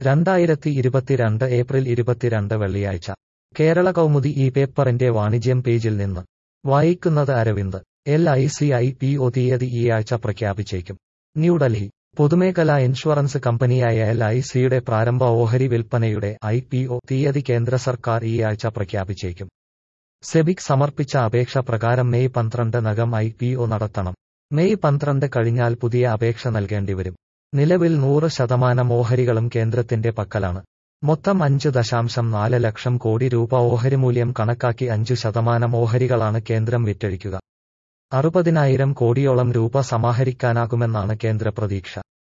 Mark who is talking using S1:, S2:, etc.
S1: രണ്ടായിരത്തി ഇരുപത്തിരണ്ട് ഏപ്രിൽ ഇരുപത്തിരണ്ട് വെള്ളിയാഴ്ച കേരള കൗമുദി ഈ പേപ്പറിന്റെ വാണിജ്യം പേജിൽ നിന്ന് വായിക്കുന്നത് Aravind L I C I P O തീയതി ഈ ആഴ്ച പ്രഖ്യാപിച്ചേക്കും ന്യൂഡൽഹി പൊതുമേഖലാ ഇൻഷുറൻസ് കമ്പനിയായ എൽ ഐ സിയുടെ പ്രാരംഭ ഓഹരി വിൽപ്പനയുടെ ഐ പി ഒ തീയതി കേന്ദ്ര സർക്കാർ ഈ ആഴ്ച പ്രഖ്യാപിച്ചേക്കും സെബിക് സമർപ്പിച്ച അപേക്ഷ പ്രകാരം മെയ് പന്ത്രണ്ട് നകം ഐ പി ഒ നടത്തണം മെയ് പന്ത്രണ്ട് കഴിഞ്ഞാൽ പുതിയ അപേക്ഷ നൽകേണ്ടിവരും നിലവിൽ നൂറ് ശതമാനം ഓഹരികളും കേന്ദ്രത്തിന്റെ പക്കലാണ് മൊത്തം അഞ്ച് ദശാംശം നാല് ലക്ഷം കോടി രൂപ ഓഹരി മൂല്യം കണക്കാക്കി അഞ്ചു ശതമാനം ഓഹരികളാണ് കേന്ദ്രം വിറ്റഴിക്കുക അറുപതിനായിരം കോടിയോളം രൂപ സമാഹരിക്കാനാകുമെന്നാണ് കേന്ദ്ര പ്രതീക്ഷ